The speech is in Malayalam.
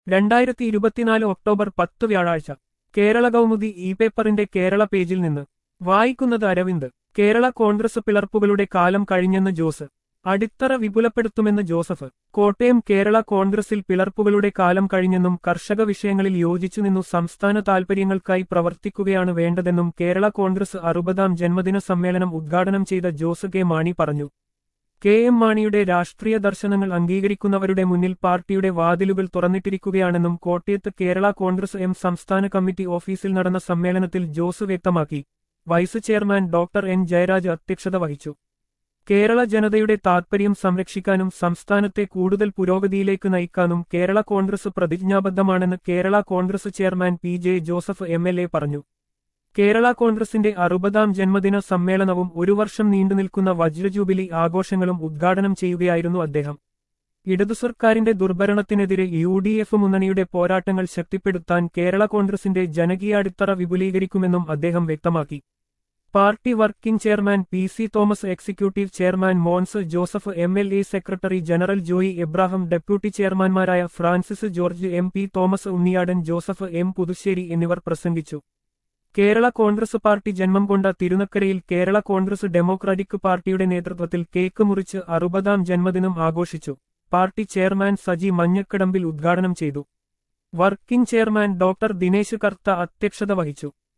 രണ്ടായിരത്തി ഇരുപത്തിനാല് ഒക്ടോബർ പത്ത് വ്യാഴാഴ്ച കേരള കൗമുദി ഇ പേപ്പറിന്റെ കേരള പേജിൽ നിന്ന് വായിക്കുന്നത് അരവിന്ദ് കേരള കോൺഗ്രസ് പിളർപ്പുകളുടെ കാലം കഴിഞ്ഞെന്ന് ജോസ് അടിത്തറ വിപുലപ്പെടുത്തുമെന്ന് ജോസഫ് കോട്ടയം കേരള കോൺഗ്രസിൽ പിളർപ്പുകളുടെ കാലം കഴിഞ്ഞെന്നും കർഷക വിഷയങ്ങളിൽ യോജിച്ചുനിന്നു സംസ്ഥാന താൽപര്യങ്ങൾക്കായി പ്രവർത്തിക്കുകയാണ് വേണ്ടതെന്നും കേരള കോൺഗ്രസ് അറുപതാം ജന്മദിന സമ്മേളനം ഉദ്ഘാടനം ചെയ്ത ജോസ് കെ മാണി പറഞ്ഞു കെ എം മാണിയുടെ രാഷ്ട്രീയ ദർശനങ്ങൾ അംഗീകരിക്കുന്നവരുടെ മുന്നിൽ പാർട്ടിയുടെ വാതിലുകൾ തുറന്നിട്ടിരിക്കുകയാണെന്നും കോട്ടയത്ത് കേരള കോൺഗ്രസ് എം സംസ്ഥാന കമ്മിറ്റി ഓഫീസിൽ നടന്ന സമ്മേളനത്തിൽ ജോസ് വ്യക്തമാക്കി vice chairman doctor N Jayaraj അധ്യക്ഷത വഹിച്ചു കേരള ജനതയുടെ താത്പര്യം സംരക്ഷിക്കാനും സംസ്ഥാനത്തെ കൂടുതൽ പുരോഗതിയിലേക്ക് നയിക്കാനും കേരള കോൺഗ്രസ് പ്രതിജ്ഞാബദ്ധമാണെന്ന് Kerala Congress chairman P J Joseph M L A പറഞ്ഞു കേരള കോൺഗ്രസിന്റെ അറുപതാം ജന്മദിന സമ്മേളനവും ഒരു വർഷം നീണ്ടുനിൽക്കുന്ന വജ്രജൂബിലി ആഘോഷങ്ങളും ഉദ്ഘാടനം ചെയ്യുകയായിരുന്നു അദ്ദേഹം ഇടതു സർക്കാരിന്റെ ദുർഭരണത്തിനെതിരെ യു ഡി എഫ് മുന്നണിയുടെ പോരാട്ടങ്ങൾ ശക്തിപ്പെടുത്താൻ കേരള കോൺഗ്രസിന്റെ ജനകീയ അടിത്തറ വിപുലീകരിക്കുമെന്നും അദ്ദേഹം വ്യക്തമാക്കി party working chairman P C Thomas executive chairman Mons Joseph M L A secretary general Joy Abraham deputy ചെയർമാൻമാരായ Francis George M P Thomas Unniyadan Joseph M Puthussery എന്നിവർ പ്രസംഗിച്ചു കേരള കോൺഗ്രസ് പാർട്ടി ജന്മം കൊണ്ട തിരുനക്കരയിൽ കേരള കോൺഗ്രസ് ഡെമോക്രാറ്റിക് പാർട്ടിയുടെ നേതൃത്വത്തിൽ കേക്ക് മുറിച്ച് അറുപതാം ജന്മദിനം ആഘോഷിച്ചു പാർട്ടി ചെയർമാൻ സജി മഞ്ഞക്കടമ്പിൽ ഉദ്ഘാടനം ചെയ്തു working chairman doctor Dinesh Kartha അധ്യക്ഷത വഹിച്ചു